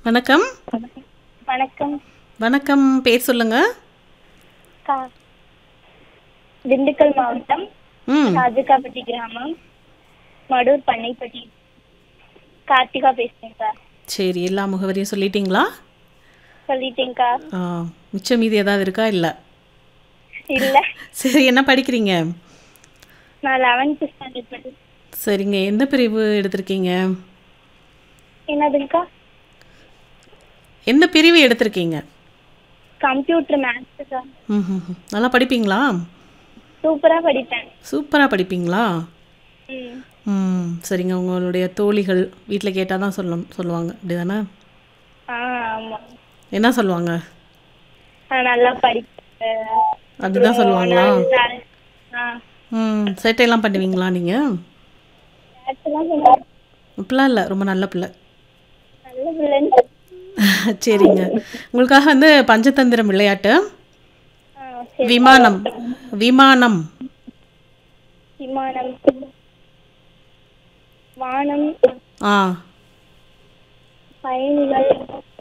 வணக்கம் வணக்கம் வணக்கம் பேர் சொல்லுங்க கா திண்டுக்கல் மாவட்டம் ம் ராஜகாப்பட்டி கிராமம் மடூர் பண்ணைப்பட்டி கார்த்திகா பேசுறேன் சார் சரி எல்லா முகவரியும் சொல்லிட்டீங்களா சொல்லிட்டேங்க்கா ஆ, மிச்சம் மீதி ஏதாவது இருக்கா இல்லை இல்ல சரி என்ன படிக்கிறீங்க நான் லெவன்த் ஸ்டாண்டர்ட் படி சரிங்க எந்த பிரிவு எடுத்திருக்கீங்க என்னதுங்கக்கா எந்த பிரிவு எடுத்திருக்கீங்க கம்ப்யூட்டர் மேத்ஸுக்கா ம் ம், ம். நல்லா படிப்பீங்களா சூப்பரா படிப்பேன் சூப்பராக படிப்பீங்களா ம் ம் சரிங்க உங்களுடைய தோழிகள் வீட்டில் கேட்டால் தான் சொல்ல சொல்லுவாங்க அப்படி தானே ஆ ஆமா என்ன சொல்லுவாங்க நான் நல்லா படிப்பேன் அப்படிதான் சொல்லுவாங்களா ஆ ம் சேட்டையெல்லாம் பண்ணுவீங்களா நீங்கள் மேத்ஸ்லாம் கொஞ்சம் இப்படிலாம் இல்லை ரொம்ப நல்ல பிள்ளை நல்ல பிள்ளைன்னு சரிங்க உங்களுக்காக வந்து பஞ்சதந்திரம் விளையாட்டு ஆ சரி விமானம் விமானம் விமானம் வானம் ஆ பயணிகள்